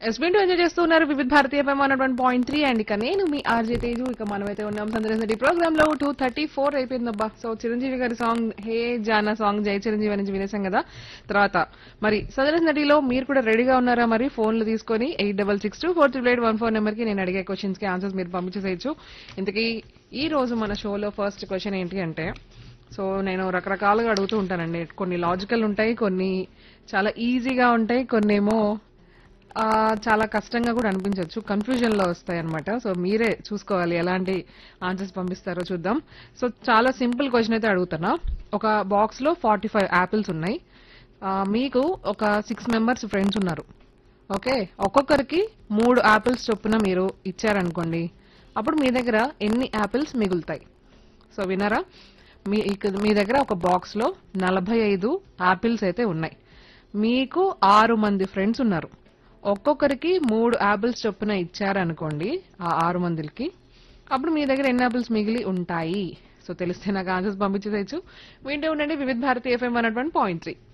ఎస్బీన్ enjoy చేస్తూ ఉన్నారు Vividh Bharati one point three and ఇక నేను మీ ఆర్జే తేజు ఇక మనమైతే ఉన్నాం సందర్శన ప్రోగ్రామ్ లో టూ థర్టీ ఫోర్ అయిపోయిందబ్బా సో చిరంజీవి గారి సాంగ్ హే జానా సాంగ్ జై చిరంజీవి నుంచి వినేసాం కదా తర్వాత మరి సందర్శన నటిలో మీరు కూడా రెడీగా ఉన్నారా మరి ఫోన్లు తీసుకొని eight double six two four triple eight one four number కి నేను అడిగే క్వశ్చన్స్ కి ఆన్సర్స్ మీరు పంపించేసేయచ్చు ఇంతకీ ఈ రోజు మన షోలో ఫస్ట్ క్వశ్చన్ ఏంటి అంటే సో నేను రకరకాలుగా అడుగుతూ ఉంటానండి కొన్ని లాజికల్ ఉంటాయి కొన్ని చాలా ఈజీగా ఉంటాయి కొన్ని ఏమో ఆ, చాలా కష్టంగా కూడా అనిపించవచ్చు కన్ఫ్యూజన్ లో వస్తాయి అనమాట సో మీరే చూసుకోవాలి ఎలాంటి ఆన్సర్స్ పంపిస్తారో చూద్దాం సో చాలా సింపుల్ క్వశ్చన్ అయితే అడుగుతున్నా ఒక బాక్స్ లో ఫార్టీ ఫైవ్ యాపిల్స్ ఉన్నాయి ఆ, మీకు ఒక సిక్స్ మెంబర్స్ ఫ్రెండ్స్ ఉన్నారు ఓకే ఒక్కొక్కరికి మూడు యాపిల్స్ చొప్పున మీరు ఇచ్చారనుకోండి అప్పుడు మీ దగ్గర ఎన్ని యాపిల్స్ మిగులుతాయి సో వినరా మీ ఇక- మీ దగ్గర ఒక బాక్స్ లో నలభై ఐదు యాపిల్స్ అయితే ఉన్నాయి మీకు ఆరు మంది ఫ్రెండ్స్ ఉన్నారు ఒక్కొక్కరికి మూడు యాపిల్స్ చొప్పున ఇచ్చారనుకోండి ఆ ఆరు మందికి అప్పుడు మీ దగ్గర ఎన్ని యాపిల్స్ మిగిలి ఉంటాయి సో తెలిస్తే నాకు ఆన్సర్స్ పంపించేసేయచ్చు వింటూ ఉండండి Vividh Bharati FM one point three